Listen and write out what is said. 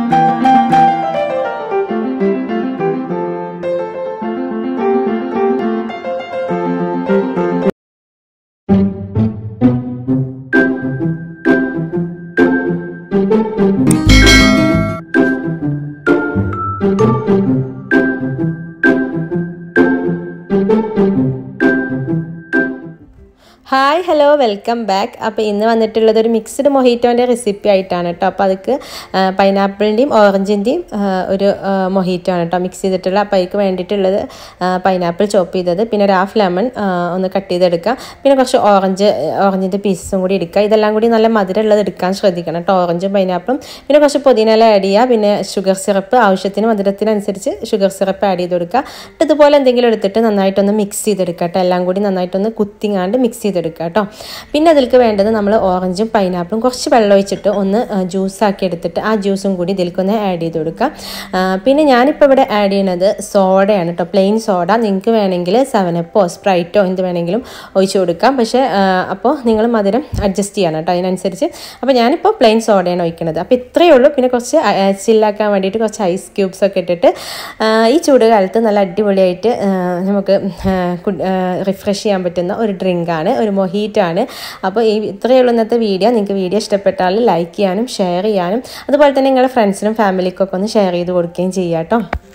hi hello welcome back അപ്പോൾ ഇന്ന് വന്നിട്ടുള്ളത് ഒരു മിക്സ്ഡ് മൊഹീറ്റോൻ്റെ റെസിപ്പി ആയിട്ടാണ് കേട്ടോ അപ്പോൾ അതിക്ക് പൈനാപ്പിളിൻ്റെയും ഓറഞ്ചിൻ്റെയും ഒരു മൊഹീറ്റോ ആണ് കേട്ടോ മിക്സ് ചെയ്തിട്ടുള്ള അപ്പോൾ അതിക്ക് വേണ്ടിയിട്ടുള്ളത് പൈനാപ്പിൾ ചോപ്പ് ചെയ്തത് പിന്നെ ഒരു ഹാഫ് ലെമൺ ഒന്ന് കട്ട് ചെയ്തെടുക്കുക പിന്നെ കുറച്ച് ഓറഞ്ച് ഓറഞ്ചിൻ്റെ പീസസും കൂടി എടുക്കുക ഇതെല്ലാം കൂടി നല്ല മധുരമുള്ളത് എടുക്കാൻ ശ്രദ്ധിക്കണം കേട്ടോ ഓറഞ്ചും പൈനാപ്പിളും പിന്നെ കുറച്ച് പുതിനയില ആഡ് ചെയ്യുക പിന്നെ ഷുഗർ സിറപ്പ് ആവശ്യത്തിന് മധുരത്തിനനുസരിച്ച് ഷുഗർ സിറപ്പ് ആഡ് ചെയ്ത് കൊടുക്കുക എന്നിട്ട് ഇതുപോലെ എന്തെങ്കിലും എടുത്തിട്ട് നന്നായിട്ടൊന്ന് മിക്സ് ചെയ്തെടുക്കുക കേട്ടോ എല്ലാം കൂടി നന്നായിട്ടൊന്ന് കുത്തിങ്ങാണ്ട് മിക്സ് ചെയ്തെടുക്കുക കേട്ടോ പിന്നെ അതിലേക്ക് വേണ്ടത് നമ്മൾ ഓറഞ്ചും പൈനാപ്പിളും കുറച്ച് വെള്ളം ഒഴിച്ചിട്ട് ഒന്ന് ജ്യൂസാക്കി എടുത്തിട്ട് ആ ജ്യൂസും കൂടി ഇതിലേക്കൊന്ന് ആഡ് ചെയ്ത് കൊടുക്കുക പിന്നെ ഞാനിപ്പോൾ ഇവിടെ ആഡ് ചെയ്യുന്നത് സോഡയാണ് കേട്ടോ പ്ലെയിൻ സോഡ നിങ്ങൾക്ക് വേണമെങ്കിൽ സെവനപ്പോ സ്പ്രൈറ്റോ എന്ത് വേണമെങ്കിലും ഒഴിച്ച് കൊടുക്കാം പക്ഷേ അപ്പോൾ നിങ്ങൾ മധുരം അഡ്ജസ്റ്റ് ചെയ്യണം കേട്ടോ അതിനനുസരിച്ച് അപ്പോൾ ഞാനിപ്പോൾ പ്ലെയിൻ സോഡയാണ് ഒഴിക്കുന്നത് അപ്പോൾ ഇത്രയേ ഉള്ളൂ പിന്നെ കുറച്ച് ചില്ലാക്കാൻ വേണ്ടിയിട്ട് കുറച്ച് ഐസ് ക്യൂബ്സ് ഒക്കെ ഇട്ടിട്ട് ഈ ചൂട് കാലത്ത് നല്ല അടിപൊളിയായിട്ട് നമുക്ക് റിഫ്രഷ് ചെയ്യാൻ പറ്റുന്ന ഒരു ഡ്രിങ്കാണ് ഒരു മൊഹീറ്റാണ് അപ്പോൾ ഈ ഇത്രയേ ഉള്ളൂ ഇന്നത്തെ വീഡിയോ നിങ്ങൾക്ക് വീഡിയോ ഇഷ്ടപ്പെട്ടാൽ ലൈക്ക് ചെയ്യാനും ഷെയർ ചെയ്യാനും അതുപോലെ തന്നെ നിങ്ങളുടെ ഫ്രണ്ട്സിനും ഫാമിലിക്കൊക്കെ ഒന്ന് ഷെയർ ചെയ്ത് കൊടുക്കുകയും ചെയ്യാം കേട്ടോ